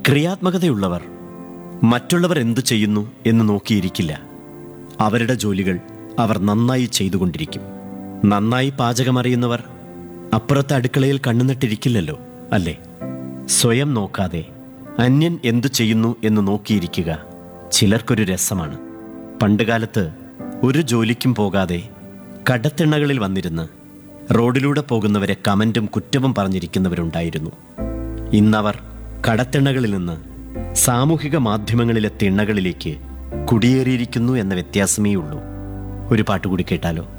ക്രിയാത്മകതയുള്ളവർ മറ്റുള്ളവർ എന്തു ചെയ്യുന്നു എന്ന് നോക്കിയിരിക്കില്ല അവരുടെ ജോലികൾ അവർ നന്നായി ചെയ്തുകൊണ്ടിരിക്കും നന്നായി പാചകമറിയുന്നവർ അപ്പുറത്തെ അടുക്കളയിൽ കണ്ണുനട്ടിരിക്കില്ലല്ലോ അല്ലേ സ്വയം നോക്കാതെ അന്യൻ എന്തു ചെയ്യുന്നു എന്ന് നോക്കിയിരിക്കുക ചിലർക്കൊരു രസമാണ് പണ്ടുകാലത്ത് ഒരു ജോലിക്കും പോകാതെ കടത്തിണ്ണകളിൽ വന്നിരുന്ന് റോഡിലൂടെ പോകുന്നവരെ കമന്റും കുറ്റവും പറഞ്ഞിരിക്കുന്നവരുണ്ടായിരുന്നു ഇന്നവർ കടത്തിണ്ണകളിൽ നിന്ന് സാമൂഹിക മാധ്യമങ്ങളിലെ തിണ്ണകളിലേക്ക് കുടിയേറിയിരിക്കുന്നു എന്ന വ്യത്യാസമേ ഉള്ളൂ ഒരു പാട്ടുകൂടി കേട്ടാലോ